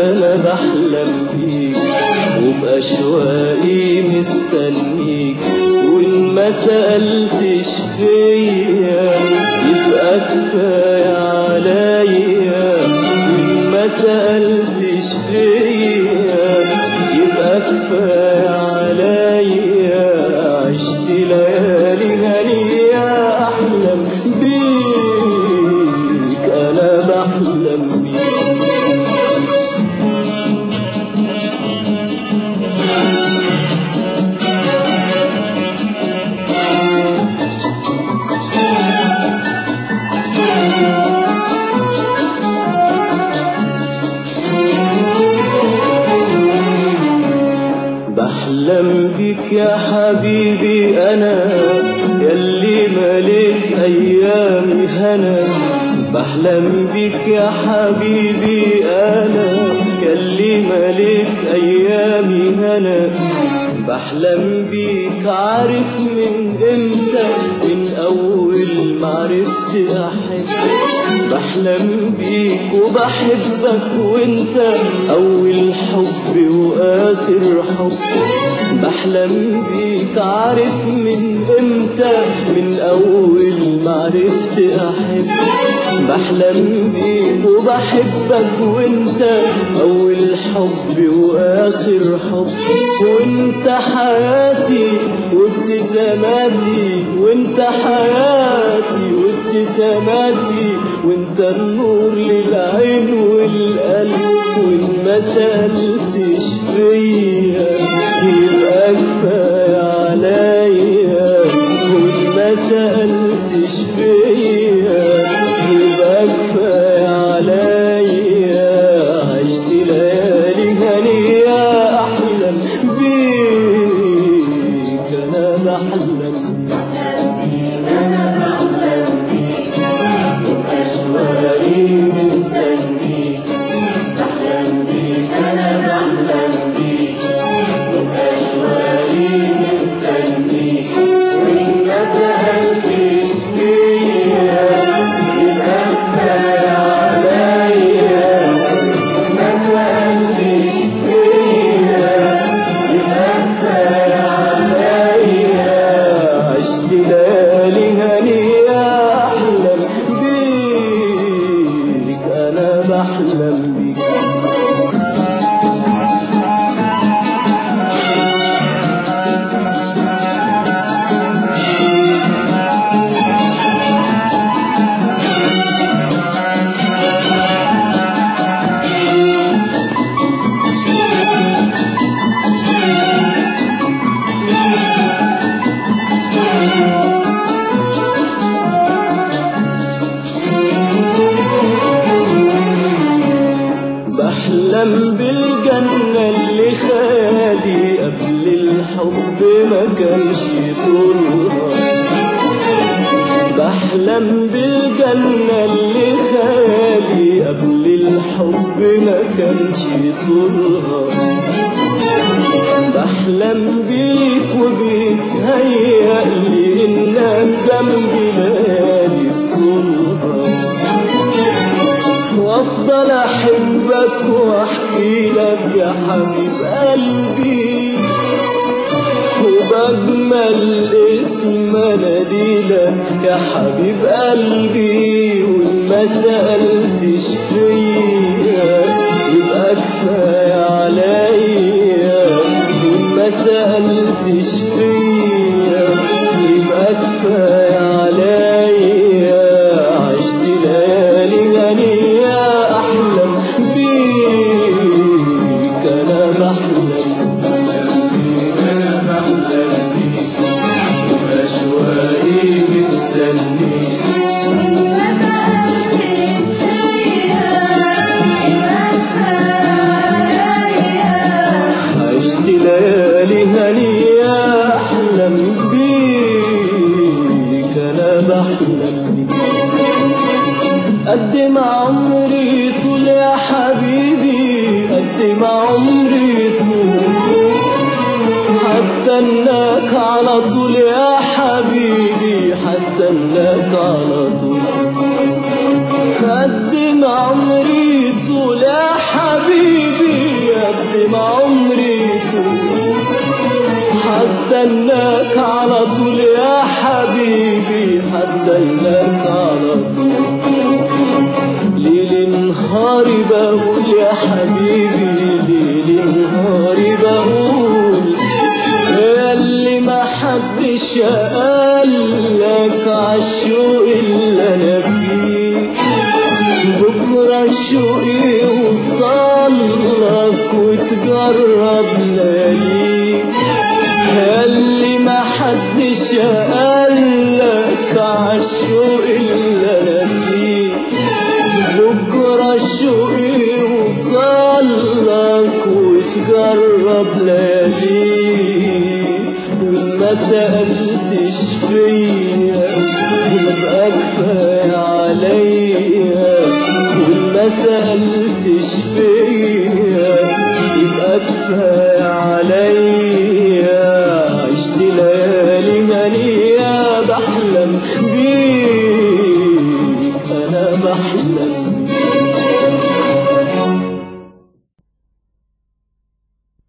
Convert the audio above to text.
انا بحلم بيك وبأشواقي مستنيك وإن ما سألتش فيا يبقى كفاية عليا وإن ما سألتش فيا يبقى كفاية عليا عشت ليالي هنية أحلم بيك أنا بحلم بيك بحلم بك يا حبيبي أنا يلي مليت أيامي هنا بحلم بك يا حبيبي أنا يلي مليت أيامي هنا بحلم بيك عارف من امتى من أول ما عرفت أحب بحلم بيك وبحبك وانت أول حب وآخر حب بحلم بيك عارف من امتى من أول ما عرفت أحب بحلم بيك وبحبك وانت أول حب وآخر حب وانت حياتي وابتساماتي وانت حياتي وابتساماتي وانت النور للعين والقلب وان ما سألتش فيا يبقى كفاية عليا وان ما سألتش فيا يبقى كفاية عليا عشت ليالي هنية أحلم بيك أنا بحلم أشواقي مستنيك بحلم بيك أنا بحلم بيك أشواقي مستنيك وإن ما سألتش فيا يبقى كفاية عليا ما سألتش فيا يبقى كفاية عليا عشت ليالي هنية أحلم بيك أنا بحلم بيك بحلم بالجنة اللي خالي قبل الحب ما كانش طولها بحلم بالجنة اللي خالي قبل الحب ما كانش طولها بحلم بيك وبيتهيألي إنك جنبي ليالي طولها وافضل احبك واحكي لك يا حبيب قلبي وبجمل اسم اناديلك يا حبيب قلبي وان ما سالتش فيا يبقى كفايه عليا وان ما سالتش فيا يبقى كفايه عليا عشت ليالي هنية أحلم بيك أنا بحلم أنا بحلم بيك وأشواقي مستنيك عشت ليالي هنية أحلم بيك أنا بحلم بيك قد ما عمري طول يا حبيبي قد ما عمري طول هستناك على طول يا حبيبي هستناك على طول قد ما عمري طول يا حبيبي قد ما عمري طول هستناك على طول يا حبيبي هستناك على طول ليل نهاري بقول يا حبيبي ليل نهاري بقول يا اللي ما حدش قالك عالشوق اللي انا فيه بكرة الشوق يوصلك وتجرب لياليك يا اللي ما حدش قالك عالشوق اللي انا فيه بكرة الشوق يوصلك وتجرب لياليك ما سألتش فيا يبقى كفاية عليا وما سألتش فيا